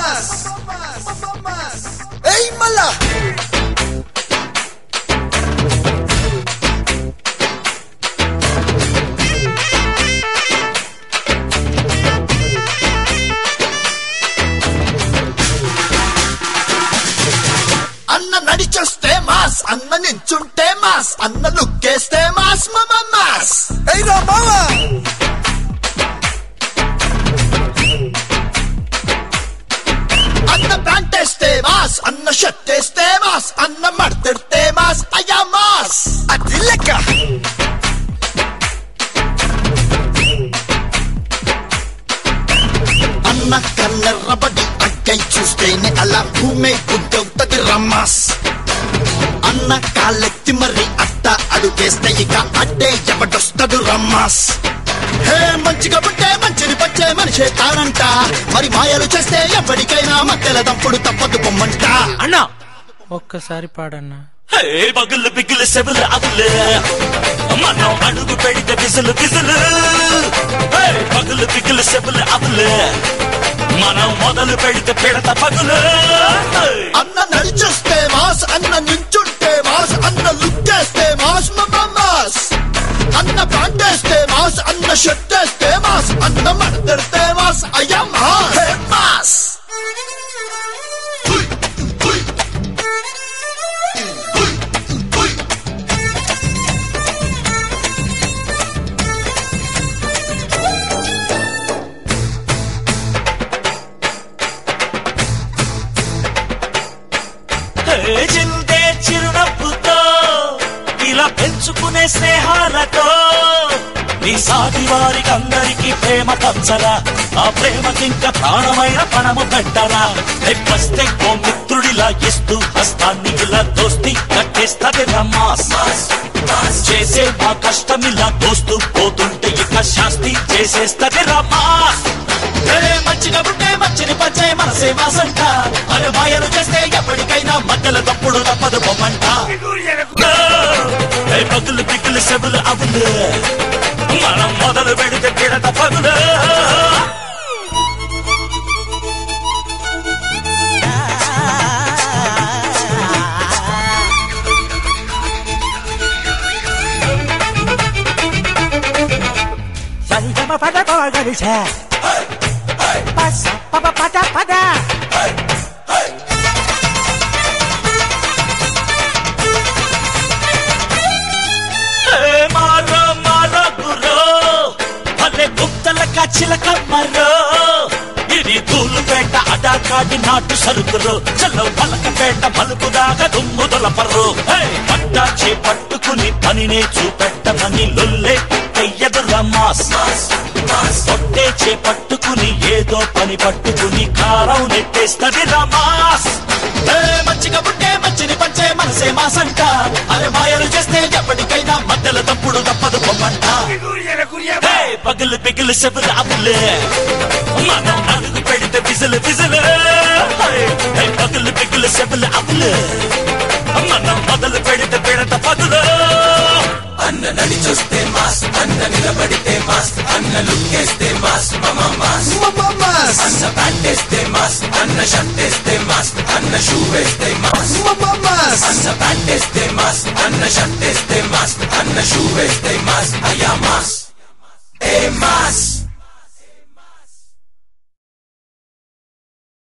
ఏయ్ మళ్ళా అన్న నడిచొస్తే మాస్ అన్న నించుంటే మాస్ అన్న లుక్కేస్తే మాస్ మమ మాస్ ఏయ్ రా మావా అన్న ప్యాంట్ వేస్తే మాస్ అన్న షర్ట్ వేస్తే మాస్ అన్న మడతెడితే మాస్ అయ్యా మాస్ అది లెక్క అన్న కన్నెర్రబడి అగ్గై చూస్తేనే అలా భూమే గుద్దవుతది రమ్మాస్ అన్న కాళ్ళెత్తి మరి అట్ట అడుగేస్తే ఇక అడ్డే ఎవడొస్తాడు రమ్మాస్ హే మంచిగా పుట్టే మంచిని పచ్చే మనిషే తానంట మరి మాయలు చేస్తే ఎప్పటికైనా మధ్యల దంపుడు తప్పదు పొమ్మంట అన్నా ఒక్కసారి పాడన్నా హే పగులు పిగులు సెవులు అవులు మనం అడుగు పెడితే బిసులు బిసులు హే పగులు పిగులు సెవులు అవులు మనం మొదలు పెడితే పిడత పగులు హే! అన్న నడిచొస్తే మాస్ అన్న నించుంటే మాస్ అన్న లుక్కేస్తే మాస్ మమ్మ మాస్ అన్న ప్యాంటేస్తే మాస్ అన్న షర్ట్ వేస్తే మాస్ అన్న మడతెడితే మాస్ అయ్యా మాస్ హే మాస్ హుయ్, హుయ్. హుయ్, హుయ్. హే జిందే చిరునవ్వుతో ఇలా పెంచుకునే స్నేహాలతో నీ సాటి వారికి అందరికీ ప్రేమ పంచరా ఆ ప్రేమకింక ప్రాణమైన పణము పెట్టరా తెప్పస్తే ఓ మిత్రుడిలా ఇస్తూ హస్తాన్ని ఇలా దోస్తి కట్టేస్తది రమ్మాస్ చేసే మా కష్టం ఇలా దోస్తూ పోతుంటే ఇక శాస్తి చేసేస్తది రమ్మాస్ ఏ మంచిగా ఉంటే మంచిని పంచే మనసే మాసంట అరే మాయలు చేస్తే ఎప్పటికైనా మధ్యలో తప్పుడు తప్పదు బొమ్మంట ఏ పగులు పిగులు సెవులు అవులు మనం మొదలు పెడితే పిడత పగులు సంగమ పద గడిచ పస పద పద పద ఏ మారో మారో గురో భలే గుప్తల కచ్చిల కమ్మరో ఇది తూలుపేట అడాకాడి నాటు సరుకులు చల్ల పలకపేట పలుకు దాకా దుమ్ము దొలపరు పట్టా చేపట్టుకుని పనినే చూపెట్టమని లొల్లే ఎయ్యదు రమాస్ పొట్టే చేపట్టుకుని ఏదో పని పట్టుకుని కారం నెట్టేస్తది రమాస్ ఏ మంచిగా పుట్టే మంచిని పంచే మనసే మాసంట అరే మాయలు చేస్తే ఎప్పటికైనా మధ్యలో తప్పుడు తప్పదు పొమ్మంట హే, పగులు పిగులు సెవులు అప్పులే మనం అడుగు పెడితే విజులు విజులు హే, హే, పగులు పిగులు సెవులు అప్పులే మనం మొదలు పెడితే పిడత పగులు అన్న నడిచొస్తే మాస్ అన్న నిలబడితే మాస్ అన్న లుక్కేస్తే మాస్ మమ మాస్ మమ్మ మాస్ అన్న ప్యాంటేస్తే మాస్ అన్న షర్టేస్తే మాస్ అన్న షూ వేస్తే మాస్ మమ్మ మాస్ అన్న ప్యాంటేస్తే మాస్ అన్న షర్టేస్తే మాస్ అన్న షూ వేస్తే మాస్ అయ్యా మాస్ ఏ మాస్